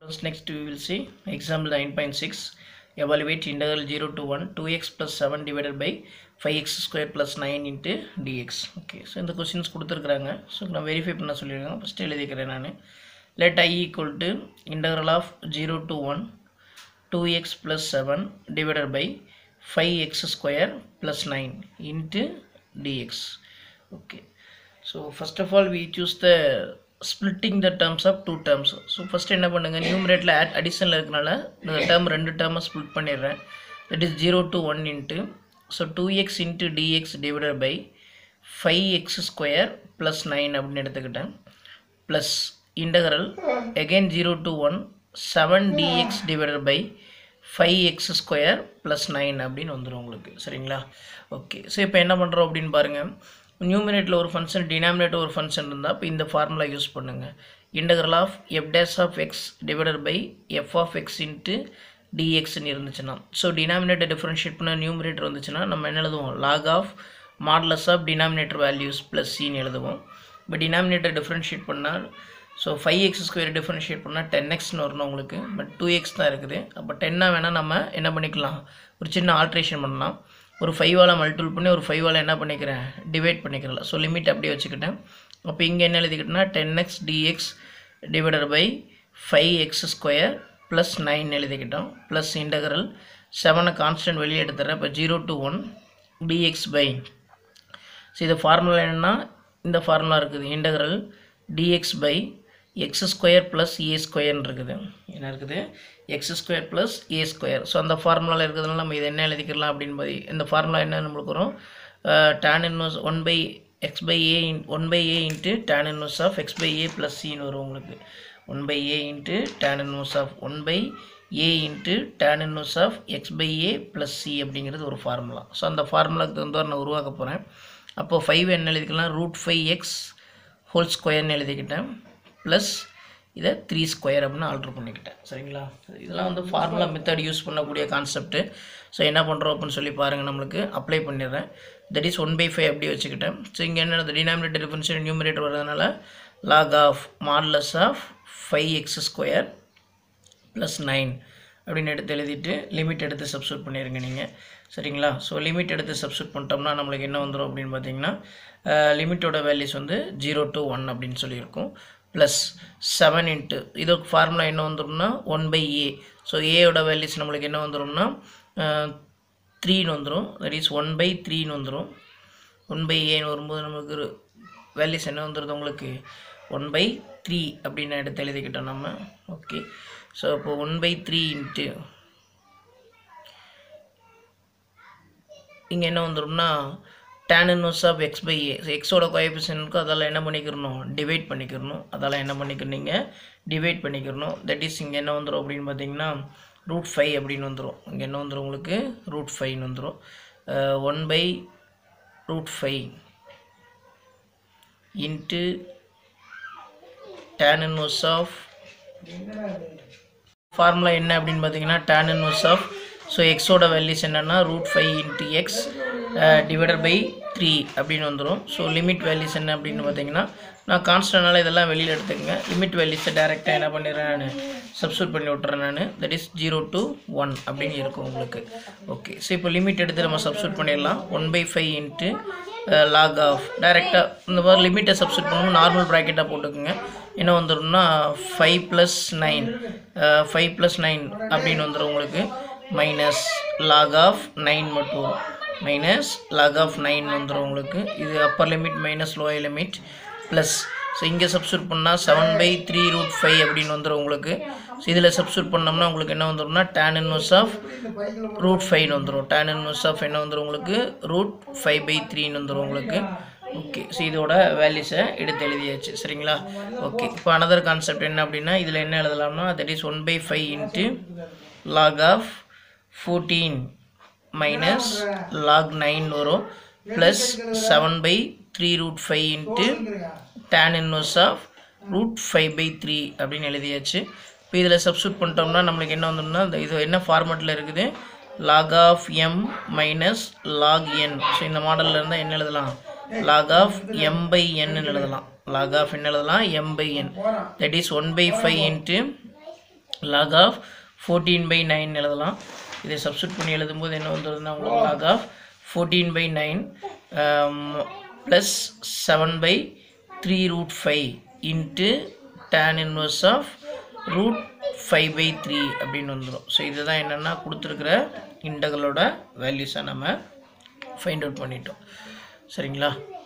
First, next we will see example 9.6 evaluate integral 0 to 1 2x plus 7 divided by 5x square plus 9 into dx okay so இந்த questions கொடுத்துருக்குறாங்க so நான் verify பண்ண சொல்லியிருக்கேன் first எழுதிக்கிறேன் நான் let i equal to integral of 0 to 1 2x plus 7 divided by 5x square plus 9 into dx okay so first of all we choose the splitting the terms of two terms so first என்ன பண்ணுங்க நியூமரேட்டில் add அடிஷனில் இருக்கனால இந்த term ரெண்டு டேர்மை split பண்ணிடுறேன் that is 0 to 1 into so 2x into dx divided by 5x square plus 9 அப்படின்னு எடுத்துக்கிட்டேன் plus integral again 0 to 1 7 dx divided by 5x square plus 9 அப்படின்னு வந்துடும் உங்களுக்கு சரிங்களா ஓகே ஸோ இப்போ என்ன பண்ணுறோம் அப்படின்னு பாருங்கள் நியூமினேட்டில் ஒரு ஃபங்க்ஷன் டினாமினேட்டர் ஒரு ஃபங்க்ஷன் இருந்தால் இப்போ இந்த ஃபார்முலா யூஸ் பண்ணுங்கள் integral of f dash of x divided by f of x into டிஎக்ஸ்னு இருந்துச்சுன்னா ஸோ டினாமினேட்டர் டிஃப்ரென்ஷியேட் பண்ண நியூமரேட்டர் வந்துச்சுன்னா நம்ம என்ன எழுதுவோம் log of modulus of denominator values plus சின்னு எழுதுவோம் இப்போ டினாமினேட்டர் டிஃப்ரென்ஷியேட் பண்ணால் so five x square differentiate பண்ணால் டென் எக்ஸ்னு வரணும் உங்களுக்கு பட் டூ எக்ஸ் தான் இருக்குது அப்போ டென்னாக வேணால் நம்ம என்ன பண்ணிக்கலாம் ஒரு சின்ன ஆல்ட்ரேஷன் பண்ணலாம் ஒரு ஃபைவால் மல்டிபிள் பண்ணி ஒரு ஃபைவால் என்ன பண்ணிக்கிறேன் டிவைட் பண்ணிக்கிறல ஸோ லிமிட் அப்படியே வச்சுக்கிட்டேன் அப்போ இங்கே என்ன எழுதிக்கிட்டேன்னா ten x dx divided by five x square plus nine எழுதிக்கிட்டோம் ப்ளஸ் இன்டகரல் செவனை கான்ஸ்டன்ட் வெளியே எடுத்துறேன் இப்போ zero to one dx by so இது ஃபார்முலா என்னென்னா இந்த ஃபார்முலா இருக்குது integral dx by x square plus a ஸ்கொயர்னு இருக்குது என்ன இருக்குது x square plus a square so அந்த ஃபார்முலாவில் இருக்கிறதுனால நம்ம இது என்ன எழுதிக்கலாம் அப்படின்னு பதி இந்த ஃபார்முலா என்ன நம்மளுக்கு வரும் tan inverse one by x by a in one by a into tan inverse of x by a plus சின்னு வரும் உங்களுக்கு one by a into tan inverse of one by a into tan inverse of x by a plus C அப்படிங்கிறது ஒரு formula so அந்த ஃபார்முலாக்கு தகுந்தவாறு நான் உருவாக்க போகிறேன் அப்போது ஃபைவ் என்ன எழுதிக்கலாம் ரூட் ஃபைவ் எக்ஸ் ஹோல் ஸ்கொயர்னு எழுதிக்கிட்டேன் ப்ளஸ் இதை த்ரீ ஸ்கொயர் அப்படின்னு ஆல்ட்ரு பண்ணிக்கிட்டேன் சரிங்களா இதெல்லாம் வந்து ஃபார்முலா மெத்தட் யூஸ் பண்ணக்கூடிய கான்செப்ட்டு ஸோ என்ன பண்ணுறோம் அப்படின்னு சொல்லி பாருங்கள் நம்மளுக்கு அப்ளை பண்ணிடுறேன் that is one by five அப்படி வச்சுக்கிட்டேன் ஸோ இங்கே என்ன டினாமினேட்டர் டிஃபரன்ஷியல் நியூமரேட்டர் வரதுனால log of modulus of five x square plus nine அப்படின்னு எடுத்து எழுதிட்டு லிமிட் எடுத்து சப்ஸ்டியூட் பண்ணிடுங்க நீங்கள் சரிங்களா ஸோ லிமிட் எடுத்து சப்ஸ்டியூட் பண்ணிட்டோம்னா நம்மளுக்கு என்ன வந்துடும் அப்படின்னு பார்த்தீங்கன்னா லிமிட்டோட வேல்யூஸ் வந்து ஜீரோ டு ஒன் அப்படின்னு சொல்லியிருக்கும் ப்ளஸ் செவன் இன்ட்டு இதுக்கு ஃபார்முலா என்ன வந்துடும்னா ஒன் பை ஏ ஸோ ஏயோட வேல்யூஸ் நம்மளுக்கு என்ன வந்துடும்னா த்ரீன்னு வந்துடும் தட் இஸ் ஒன் பை த்ரீன்னு வந்துடும் ஒன் பை ஏன்னு வரும்போது நம்மளுக்கு வேல்யூஸ் என்ன வந்துடுது உங்களுக்கு ஒன் பை த்ரீ அப்படின்னு எடுத்து எழுதிக்கிட்டோம் நம்ம ஓகே ஸோ இப்போ ஒன் பை த்ரீ இன்ட்டு இங்கே என்ன வந்துடும்னா tan inverse of x by a எக்ஸோட கோஎஃபிஷியனுக்கு அதெல்லாம் என்ன பண்ணிக்கிறணும் டிவைட் பண்ணிக்கிறணும் அதெல்லாம் என்ன பண்ணிக்கிறீங்க டிவைட் பண்ணிக்கிறணும் தட் இஸ் இங்கே என்ன வந்துடும் அப்படின்னு பார்த்தீங்கன்னா ரூட் ஃபைவ் அப்படின்னு வந்துடும் இங்கே என்ன வந்துடும் உங்களுக்கு ரூட் ஃபைவ்னு வந்துடும் one by root five into tan inverse of formula என்ன அப்படின்னு பார்த்தீங்கன்னா டேன் இன்வர்ஸ் ஆஃப் ஸோ எக்ஸோட வேல்யூஸ் என்னென்னா root five into x divided by three அப்படின்னு வந்துடும் ஸோ லிமிட் வேல்யூஸ் என்ன அப்படின்னு பார்த்தீங்கன்னா நான் கான்ஸ்டன்டால் இதெல்லாம் வெளியில் எடுத்துக்கங்க லிமிட் வேல்யூஸை டேரெக்டாக என்ன பண்ணிடுறேன் நான் சப்ஸ்டியூட் பண்ணி விட்றேன் நான் that is zero to one அப்படின்னு இருக்கும் உங்களுக்கு ஓகே ஸோ இப்போ லிமிட் எடுத்து நம்ம சப்ஸ்டியூட் பண்ணிடலாம் one by five into log of டைரெக்டாக இந்த மாதிரி லிமிட்டை சப்ஸ்டியூட் பண்ணும்போது நார்மல் ப்ராக்கெட்டாக போட்டுக்கோங்க என்ன வந்துடும்னா five plus nine five plus nine அப்படின்னு வந்துடும் உங்களுக்கு மைனஸ் லாக் ஆஃப் நைன் மட்டும் வரும் மைனஸ் லாக் ஆஃப் நைன் வந்துடும் உங்களுக்கு இது upper limit minus lower limit plus so இங்கே சப்ஸ்டியூட் பண்ணால் seven by three root five அப்படின்னு வந்துடும் உங்களுக்கு ஸோ இதில் சப்ஸ்டியூட் பண்ணோம்னா உங்களுக்கு என்ன வந்துடும்னா டேன் இன்வர்ஸ் ஆஃப் ரூட் ஃபைவ்னு வந்துடும் டேன் இன்வர்ஸ் ஆஃப் என்ன வந்துடும் உங்களுக்கு ரூட் ஃபைவ் பை த்ரீன்னு வந்துடும் உங்களுக்கு ஓகே ஸோ இதோட வேல்யூஸை எடுத்து எழுதியாச்சு சரிங்களா ஓகே இப்போ அனதர் கான்செப்ட் என்ன அப்படின்னா இதில் என்ன எழுதலாம்னா that is one by five into log of fourteen minus log nine வரும் plus seven by three root five into tan inverse of root five by three அப்படின்னு எழுதியாச்சு இப்போ இதில் சப்ஸ்டியூட் பண்ணிட்டோம்னா நம்மளுக்கு என்ன வந்துடும்னா இந்த இது என்ன ஃபார்மேட்டில் இருக்குது log of m minus log n so இந்த மாடலில் இருந்தால் என்ன எழுதலாம் லாக் ஆஃப் எம் பை என்னு எழுதலாம் லாக் ஆஃப் என்ன எழுதலாம் m by n that is one by five into log of fourteen by nine எழுதலாம் இதை சப்ஸ்டியூட் பண்ணி எழுதும்போது என்ன வந்துடுதுன்னா உங்களுக்கு log of fourteen by nine plus seven by three root five into tan inverse of root five by three அப்படின்னு வந்துடும் so இதுதான் என்னென்னா கொடுத்துருக்குற இன்டகலோட வேல்யூஸை நம்ம ஃபைண்ட் அவுட் பண்ணிட்டோம் சரிங்களா